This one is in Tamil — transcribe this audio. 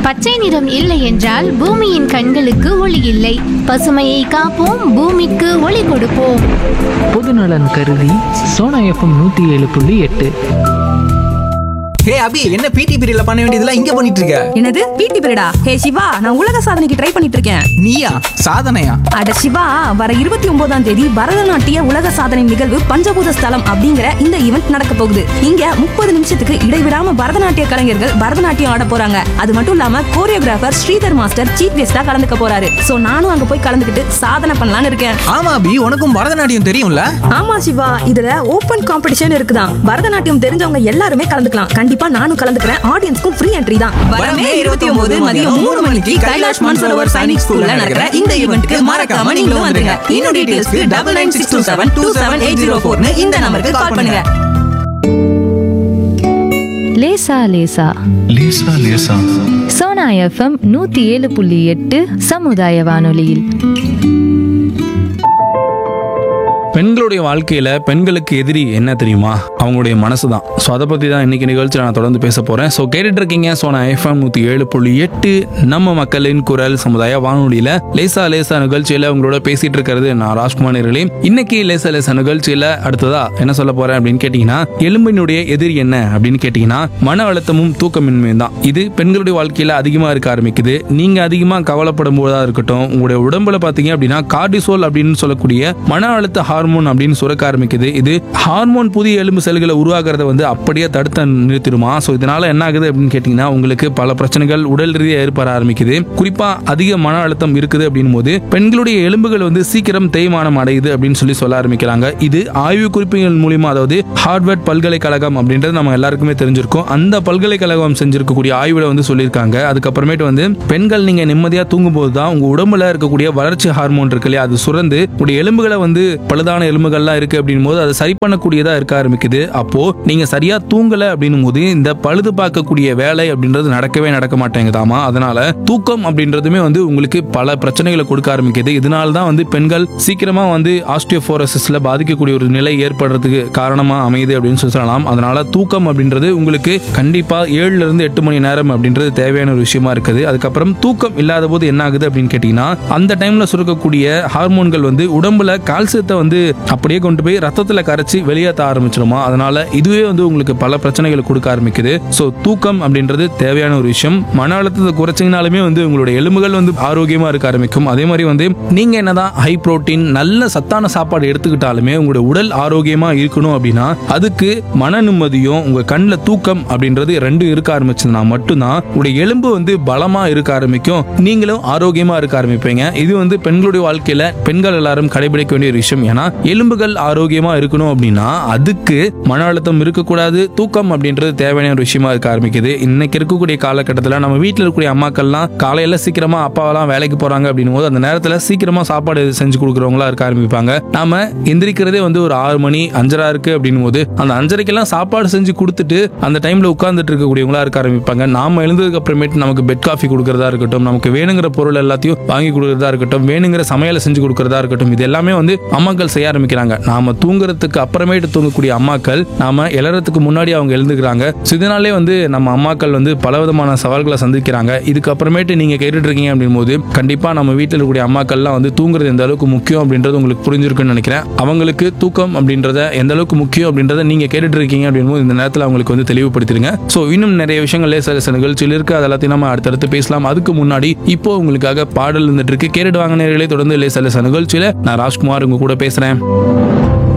பச்சை நிறம் இல்லை என்றால் பூமியின் கண்களுக்கு ஒளி இல்லை பசுமையை காப்போம் பூமிக்கு ஒளி கொடுப்போம் பொதுநலன் கருதி சோனா எஃப்எம் நூற்றி ஏழு புள்ளி எட்டு ஹே அபி என்ன பிடி பீரியட்ல பண்ண வேண்டியதெல்லாம் இங்க பண்ணிட்டு இருக்க என்னது பிடி பீரியடா ஹே சிவா நான் உலக சாதனைக்கு ட்ரை பண்ணிட்டு இருக்கேன் நீயா சாதனையா அட சிவா வர இருபத்தி ஒன்பதாம் தேதி பரதநாட்டிய உலக சாதனை நிகழ்வு பஞ்சபூத ஸ்தலம் அப்படிங்கிற இந்த ஈவெண்ட் நடக்க போகுது இங்க முப்பது நிமிஷத்துக்கு இடைவிடாம பரதநாட்டிய கலைஞர்கள் பரதநாட்டியம் ஆட போறாங்க அது மட்டும் இல்லாம கோரியோகிராஃபர் ஸ்ரீதர் மாஸ்டர் சீஃப் கெஸ்டா கலந்துக்க போறாரு சோ நானும் அங்க போய் கலந்துக்கிட்டு சாதனை பண்ணலாம்னு இருக்கேன் ஆமா அபி உனக்கும் பரதநாட்டியம் தெரியும்ல ஆமா சிவா இதுல ஓபன் காம்படிஷன் இருக்குதான் பரதநாட்டியம் தெரிஞ்சவங்க எல்லாருமே கலந்துக்கலாம் கண்டிப்பா நானும் கலந்துக்கிறேன் ஆடியன்ஸ்க்கும் ஃப்ரீ என்ட்ரி தான் வரமே இருபத்தி ஒன்பது மதியம் மூணு மணிக்கு கைலாஷ் மான்சரோவர் சைனிக் ஸ்கூல்ல நடக்கிற இந்த ஈவெண்ட்க்கு மறக்காம நீங்களும் வந்துருங்க இன்னும் டீடைல்ஸ்க்கு double nine six two seven two seven eight zero ஃபோர்னு இந்த நம்பருக்கு கால் பண்ணுங்க லேசா லேசா லேசா லேசா சோனா எஃப்எம் நூத்தி ஏழு புள்ளி எட்டு சமுதாய வானொலியில் பெண்களுடைய வாழ்க்கையில பெண்களுக்கு எதிரி என்ன தெரியுமா அவங்களுடைய மனசு தான் ஸோ அதை பத்தி தான் இன்னைக்கு நிகழ்ச்சியில் நான் தொடர்ந்து பேச போறேன் ஸோ கேட்டுட்டு இருக்கீங்க ஸோ நான் எஃப்எம் நூத்தி ஏழு புள்ளி எட்டு நம்ம மக்களின் குரல் சமுதாய வானொலியில லேசா லேசா நிகழ்ச்சியில உங்களோட பேசிட்டு இருக்கிறது நான் ராஜ்குமார் நேர்களே இன்னைக்கு லேசா லேசா நிகழ்ச்சியில அடுத்ததா என்ன சொல்ல போறேன் அப்படின்னு கேட்டீங்கன்னா எலும்பினுடைய எதிரி என்ன அப்படின்னு கேட்டீங்கன்னா மன அழுத்தமும் தூக்கமின்மையும் தான் இது பெண்களுடைய வாழ்க்கையில அதிகமா இருக்க ஆரம்பிக்குது நீங்க அதிகமா கவலைப்படும் போதா இருக்கட்டும் உங்களுடைய உடம்புல பாத்தீங்க அப்படின்னா கார்டிசோல் அப்படின்னு சொல்லக்கூடிய மன அழுத்த ஹார்மோன் அப்படின்னு சுரக்க ஆரம்பிக்குது இது ஹார்மோன் புதிய எலும்பு செல்களை உருவாக்குறத வந்து அப்படியே தடுத்து நிறுத்திடுமா ஸோ இதனால என்ன ஆகுது அப்படின்னு கேட்டீங்கன்னா உங்களுக்கு பல பிரச்சனைகள் உடல் ரீதியாக ஏற்பட ஆரம்பிக்குது குறிப்பா அதிக மன அழுத்தம் இருக்குது அப்படின் போது பெண்களுடைய எலும்புகள் வந்து சீக்கிரம் தேய்மானம் அடையுது அப்படின்னு சொல்லி சொல்ல ஆரம்பிக்கிறாங்க இது ஆய்வு குறிப்புகள் மூலியமா அதாவது ஹார்வர்ட் பல்கலைக்கழகம் அப்படின்றது நம்ம எல்லாருக்குமே தெரிஞ்சிருக்கும் அந்த பல்கலைக்கழகம் செஞ்சிருக்கக்கூடிய ஆய்வுல வந்து சொல்லியிருக்காங்க அதுக்கப்புறமேட்டு வந்து பெண்கள் நீங்க நிம்மதியா தூங்கும் போது தான் உங்க உடம்புல இருக்கக்கூடிய வளர்ச்சி ஹார்மோன் இருக்கு இல்லையா அது சுரந்து உங்களுடைய எலும்புகளை வந்து பழுதான எலும்புகள்லாம் இருக்கு அப்படின் போது அதை சரி பண்ணக்கூடியதா இருக்க ஆரம்பிக்குது அப்போ நீங்க சரியா தூங்கல அப்படின்னும் போது இந்த பழுது பார்க்கக்கூடிய வேலை அப்படின்றது நடக்கவே நடக்க மாட்டேங்குதாமா அதனால தூக்கம் அப்படின்றதுமே வந்து உங்களுக்கு பல பிரச்சனைகளை கொடுக்க ஆரம்பிக்குது இதனால தான் வந்து பெண்கள் சீக்கிரமா வந்து ஆஸ்டியோபோரோசிஸ்ல பாதிக்கக்கூடிய ஒரு நிலை ஏற்படுறதுக்கு காரணமா அமையுது அப்படின்னு சொல்லி சொல்லலாம் அதனால தூக்கம் அப்படின்றது உங்களுக்கு கண்டிப்பா ஏழுல இருந்து எட்டு மணி நேரம் அப்படின்றது தேவையான ஒரு விஷயமா இருக்குது அதுக்கப்புறம் தூக்கம் இல்லாத போது என்ன ஆகுது அப்படின்னு கேட்டீங்கன்னா அந்த டைம்ல சுரக்கக்கூடிய ஹார்மோன்கள் வந்து உடம்புல கால்சியத்தை வந்து அப்படியே கொண்டு போய் ரத்தத்துல கரைச்சி வெளியேற்ற ஆரம்பிச்சிருமா அதனால இதுவே வந்து உங்களுக்கு பல பிரச்சனைகளை கொடுக்க ஆரம்பிக்குது ஸோ தூக்கம் அப்படின்றது தேவையான ஒரு விஷயம் மன அழுத்தத்தை குறைச்சிங்கனாலுமே வந்து உங்களுடைய எலும்புகள் வந்து ஆரோக்கியமா இருக்க ஆரம்பிக்கும் அதே மாதிரி வந்து நீங்க என்னதான் ஹை புரோட்டீன் நல்ல சத்தான சாப்பாடு எடுத்துக்கிட்டாலுமே உங்களுடைய உடல் ஆரோக்கியமா இருக்கணும் அப்படின்னா அதுக்கு மன நிம்மதியும் உங்க கண்ணில் தூக்கம் அப்படின்றது ரெண்டும் இருக்க ஆரம்பிச்சதுன்னா மட்டும்தான் உங்களுடைய எலும்பு வந்து பலமா இருக்க ஆரம்பிக்கும் நீங்களும் ஆரோக்கியமா இருக்க ஆரம்பிப்பீங்க இது வந்து பெண்களுடைய வாழ்க்கையில பெண்கள் எல்லாரும் கடைபிடிக்க வேண்டிய ஒரு விஷயம் ஏன்னா எலும்புகள் ஆரோக்கியமா இருக்கணும் அப்படின்னா அதுக்கு மன அழுத்தம் இருக்கக்கூடாது தூக்கம் அப்படின்றது தேவையான ஒரு விஷயமா இருக்க ஆரம்பிக்குது இன்னைக்கு இருக்கக்கூடிய காலகட்டத்தில் நம்ம வீட்டில் இருக்கக்கூடிய அம்மாக்கள்லாம் காலையில சீக்கிரமா அப்பாவெல்லாம் வேலைக்கு போறாங்க அப்படின்னும் போது அந்த நேரத்தில் சீக்கிரமா சாப்பாடு செஞ்சு கொடுக்குறவங்களா இருக்க ஆரம்பிப்பாங்க நாம எந்திரிக்கிறதே வந்து ஒரு ஆறு மணி அஞ்சரா இருக்கு அப்படின்னும் போது அந்த அஞ்சரைக்கெல்லாம் சாப்பாடு செஞ்சு கொடுத்துட்டு அந்த டைம்ல உட்கார்ந்துட்டு இருக்கக்கூடியவங்களா இருக்க ஆரம்பிப்பாங்க நாம எழுந்ததுக்கு அப்புறமேட்டு நமக்கு பெட் காஃபி கொடுக்கறதா இருக்கட்டும் நமக்கு வேணுங்கிற பொருள் எல்லாத்தையும் வாங்கி கொடுக்கறதா இருக்கட்டும் வேணுங்கிற சமையலை செஞ்சு கொடுக்கறதா இருக்கட்டும் இது எல்லாமே வந்து அம்மாக்கள் செய்ய ஆரம்பிக்கிறாங்க நாம தூங்குறதுக்கு அப்புறமேட்டு தூங்கக்கூடிய அம்மாக்கள் நாம எழறதுக்கு முன்னாடி அவங்க எழுந்துக்கிறாங்க So இதனாலே வந்து நம்ம அம்மாக்கள் வந்து பலவிதமான சவால்களை சந்திக்கிறாங்க இதுக்கு அப்புறமேட்டு நீங்க கேட்டுட்டு இருக்கீங்க அப்படின் போது கண்டிப்பா நம்ம வீட்டில் இருக்கக்கூடிய அம்மாக்கள்லாம் வந்து தூங்குறது எந்த அளவுக்கு முக்கியம் அப்படின்றது உங்களுக்கு புரிஞ்சிருக்குன்னு நினைக்கிறேன் அவங்களுக்கு தூக்கம் அப்படின்றத எந்த அளவுக்கு முக்கியம் அப்படின்றத நீங்க கேட்டுட்டு இருக்கீங்க அப்படின் போது இந்த நேரத்தில் அவங்களுக்கு வந்து தெளிவுபடுத்திடுங்க ஸோ இன்னும் நிறைய விஷயங்கள் லேசர் சில நிகழ்ச்சியில் இருக்கு அது எல்லாத்தையும் நம்ம அடுத்தடுத்து பேசலாம் அதுக்கு முன்னாடி இப்போ உங்களுக்காக பாடல் இருந்துட்டு இருக்கு கேட்டுட்டு வாங்க நேர்களே தொடர்ந்து லேசர் நிகழ்ச்சியில நான் ராஜ்குமார் உங்க கூட பேசுறேன்